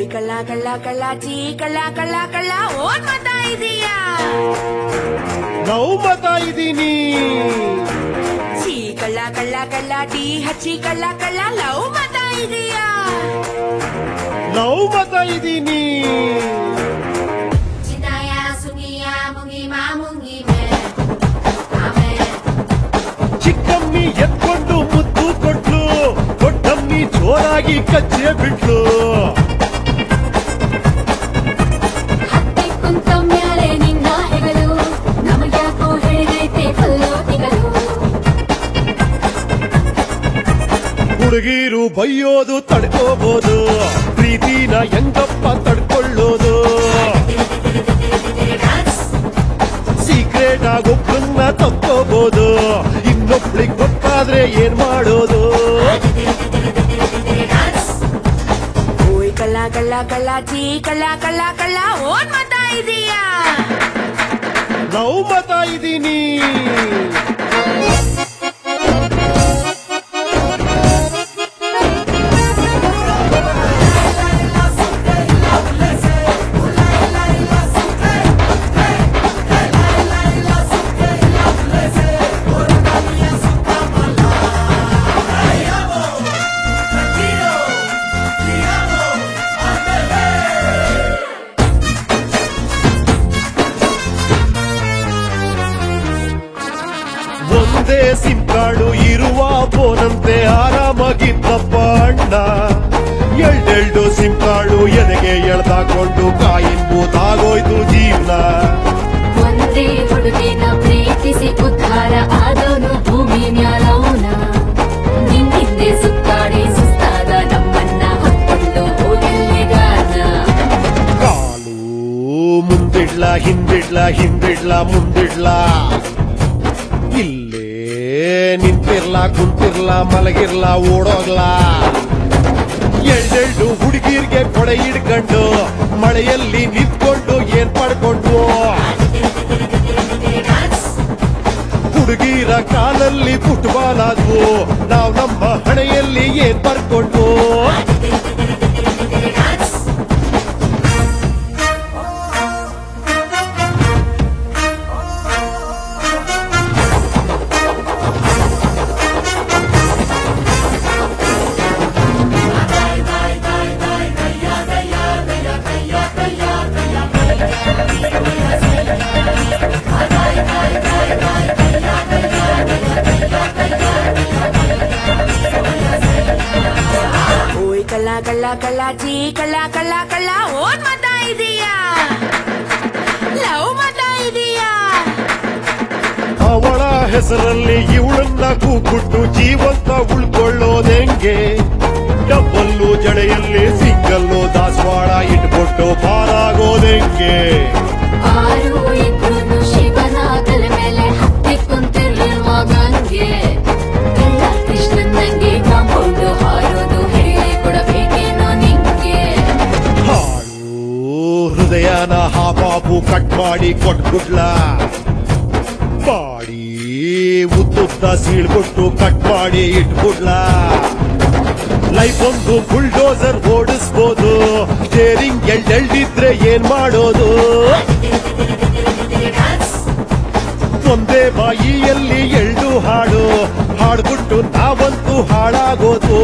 ಓಯ್ ಕಳ್ಳ ಕಳ್ಳ ಕಳ್ಳ ಚೀ ಕಳ್ಳ ಕಳ್ಳ ಕಳ್ಳ ಓನ್ ಮಾತಾ ಇದೀಯಾ ನಾವು ಮತ ಇದೀನಿ ಚೀ ಕಳ್ಳ ಕಳ್ಳ ಕಳ್ಳ ಟೀ ಹಚ್ಚಿ ಕಳ್ಳ ಕಳ್ಳ ಲವ್ ಮಾತಾ ಇದೀಯಾ ನಾವು ಮತ ಇದೀನಿ ಚಿನ್ನಾಯ ಸುಂಗಿಯ ಮುಂಗಿ ಮಾ ಮುಂಗಿ ಮೇ ಆಮೇ ಚಿಕ್ಕಮ್ಮಿ ಎತ್ಕೊಂಡು ಮುದ್ದು ಕೊಟ್ಲು ದೊಡ್ಡಮ್ಮಿ ಜೋರಾಗಿ ಕಚ್ಚೆ ಬಿಟ್ಲು ಹತ್ತಿ ಕುಂತ ಮ್ಯಾಲೆ ನಿನ್ನ ಹೆಗಲು ನಮಗ್ಯಾಕೋ ಹಿಡಿದೈತೆ ಫಲ್ಲೋಟಿಗಳು ಹುಡುಗೀರು ಬೈಯೋದು ತಡ್ಕೋಬಹುದು ಪ್ರೀತಿನ ಹೆಂಗಪ್ಪ ತಡ್ಕೊಳ್ಳೋದು ಸೀಕ್ರೆಟ್ ಆಗಿ ಒಬ್ಬನ್ನ ತಕ್ಕೋಬಹುದು ಇನ್ನೊಬ್ಳಿಗ್ ಗೊತ್ತಾದ್ರೆ ಏನ್ ಮಾಡೋದು ಓಯ್ ಕಳ್ಳ ಕಳ್ಳ ಕಳ್ಳ ಚೀ ಕಳ್ಳ ಕಳ್ಳ ಕಳ್ಳ ಓನ್ ಮಾತಾ ಇದೀಯಾ ನಾವು ಮತ ಇದೀನಿ ಒಂದೇ ಸಿಮ್ ಕಾರ್ಡು ಇರುವ ಫೋನಂತೆ ಆರಾಮಾಗಿದ್ದಪ್ಪ ಅಣ್ಣ ಎಲ್ಡೆಲ್ಡು ಸಿಮ್ ಕಾರ್ಡು ಎದೆಗೆ ಎಳ್ದಾಕೊಂಡು ಕಾಯಿನ್ ಬೂತಾಗೋಯ್ತು ಜೀವನ ಒಂದೇ ಹುಡುಗಿನ ಪ್ರೀತಿಸಿ ಉದ್ಧಾರ ಆದವನು ಭೂಮಿ ಮ್ಯಾಲವನ ನಿನ್ನಿಂದೆ ಸುತ್ತಾಡಿ ಸುಸ್ತಾದ ನಮ್ಮನ್ನ ಹೊತ್ಕೊಂಡು ಹೋಗಿಲ್ಲಿಗಾನ ಕಾಲು ಮುಂದಿಡ್ಲ ಹಿಂದಿಡ್ಲ ಹಿಂದಿಡ್ಲ ಮುಂದಿಡ್ಲ ಇಲ್ಲೇ ನಿಂತಿರ್ಲ ಕುಂತಿರ್ಲ ಮಲಗಿರ್ಲ ಓಡೋಗ್ಲ ಎಳ್ಳೆಳ್ಳು ಹುಡುಗಿರ್ಗೆ ಕೊಡೆ ಹಿಡ್ಕೊಂಡು ಮಳೆಯಲ್ಲಿ ನಿಂತ್ಕೊಂಡು ಏನ್ ಪಡ್ಕೊಂಡು ಹುಡುಗಿರ ಕಾಲಲ್ಲಿ ಫುಟ್ಬಾಲ್ ಆದ್ವು ನಾವ್ ನಮ್ಮ ಹಣೆಯಲ್ಲಿ ಏನ್ ಬರ್ಕೊಂಡು ಓಯ್ ಕಳ್ಳ ಕಳ್ಳ ಕಳ್ಳ ಚೀ ಕಳ್ಳ ಕಳ್ಳ ಕಳ್ಳ ಓನ್ ಮಾತಾ ಇದೀಯಾ ಲವ್ ಮಾತಾ ಇದೀಯಾ ಅವಳ ಹೆಸರಲ್ಲಿ ಇವಳನ್ನ ಕೂಗುಟ್ಟು ಜೀವಂತ ಉಳ್ಕೊಳ್ಳೋದೆಂಗೆ ಡಬ್ಬಲ್ಲು ಜಡೆಯಲ್ಲಿ ಸಿಂಗಲ್ಲು ದಾಸವಾಳ ಇಟ್ಬಿಟ್ಟು ಪಾರಾಗೋದೆಂಗೆ ಆರು ಇದ್ರು ಶಿವನ ತಲೆ ಮೇಲೆ ಹತ್ತಿ ಕುಂತಿರ್ಲಿಲ್ವ ಗಂಗೆ ಕಳ್ಳ ಕೃಷ್ಣನ್ನಂಗೆ ಕಾಂಪೌಂಡ್ ಹಾರೋದು ಹೇಳಿ ಕೊಡಬೇಕೇನೋ ನಿಂಗೆ ಹಾಳು ಹೃದಯನ ಹಾಪಾಪು ಕಟ್ ಮಾಡಿ ಕೊಟ್ಬಿಡ್ಲ ಬಾಡಿ ಉದ್ದುದ್ದ ಸೀಳ್ಬಿಟ್ಟು ಕಟ್ ಮಾಡಿ ಇಟ್ಬಿಡ್ಲ ಲೈಫ್ ಒಂದು ಬುಲ್ಡೋಸರ್ ಓಡಿಸ್ಬೋದು ಸ್ಟೇರಿಂಗ್ ಎಳ್ಳೆಳ್ದಿದ್ರೆ ಏನ್ ಮಾಡೋದು ಒಂದೇ ಬಾಯಿಯಲ್ಲಿ ಎಳ್ಳು ಹಾಡು ಹಾಡ್ಬಿಟ್ಟು ನಾವಂತೂ ಹಾಳಾಗೋದು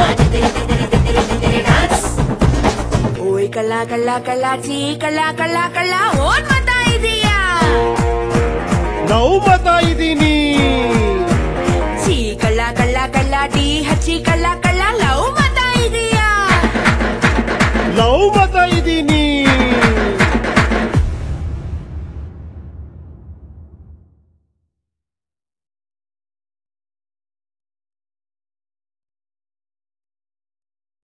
ಓಯ್ ಕಳ್ಳ ಕಳ್ಳ ಕಳ್ಳ ಚೀ ಕಳ್ಳ ಕಳ್ಳ ಕಳ್ಳ ಓನ್ ಮಾತಾ ಇದೀಯಾ ನಾವು ಮತ ಇದೀನಿ ಚೀ ಕಳ್ಳ ಕಳ್ಳ ಕಳ್ಳ ಟೀ ಹಚ್ಚಿ ಕಳ್ಳ ಕಳ್ಳ ಲವ್ ಮಾತಾ ಇದೀಯಾ ಲವ್